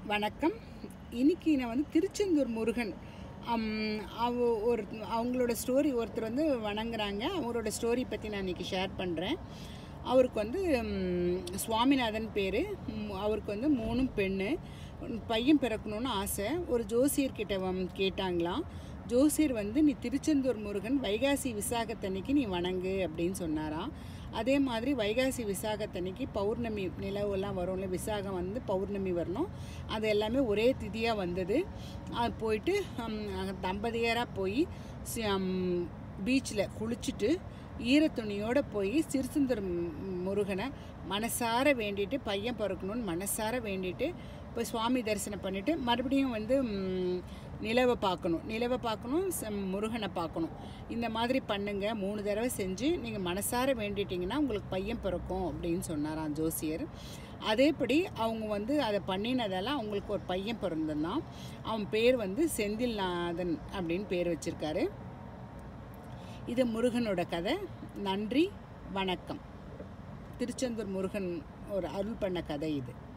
வணக்கம் இன்னைக்கு நான் வந்து திருச்செந்தூர் முருகன் அம், அவ ஒரு அவங்களோட ஸ்டோரி ஒருத்தர் வந்து வணங்குறாங்க அவரோட ஸ்டோரி பற்றி நான் இன்னைக்கு ஷேர் பண்ணுறேன் அவருக்கு வந்து ம், சுவாமிநாதன் பேர் அவருக்கு வந்து மூணும் பெண்ணு பையன் பிறக்கணும்னு ஆசை ஒரு ஜோசியர்கிட்ட வம் கேட்டாங்களாம் ஜோசியர் வந்து நீ திருச்செந்தூர் முருகன் வைகாசி விசாகத்தன்னைக்கு நீ வணங்கு அப்படின்னு சொன்னாராம் அதே மாதிரி வைகாசி விசாகத்தன்னைக்கு பௌர்ணமி நிலவெல்லாம் வரும்ல விசாகம் வந்து பௌர்ணமி வரணும் அது எல்லாமே ஒரே திதியாக வந்தது அது போயிட்டு ஹம், தம்பதியராக போய் பீச்சில் குளிச்சுட்டு ஈரத்துணியோடு போய் திருச்செந்தூர் மு- முருகனை மனசார வேண்டிட்டு பையன் பிறக்கணும்னு மனசார வேண்டிட்டு போய் சுவாமி தரிசனம் பண்ணிவிட்டு மறுபடியும் வந்து ம், நிலவை பார்க்கணும் நிலவை பார்க்கணும் ச- முருகனை பார்க்கணும் இந்த மாதிரி பண்ணுங்க மூணு தடவை செஞ்சு நீங்கள் மனசார வேண்டிட்டீங்கன்னா உங்களுக்கு பையன் பிறக்கும் அப்படின்னு சொன்னாராம் ஜோசியர் அதேபடி அவங்க வந்து அதை பண்ணினதால அவங்களுக்கு ஒரு பையன் பிறந்தான் அவன் பேர் வந்து செந்தில்நாதன் அப்படின்னு பேர் வச்சிருக்காரு இது முருகனோட கதை நன்றி வணக்கம் திருச்செந்தூர் முருகன் ஒரு அருள் பண்ண கதை இது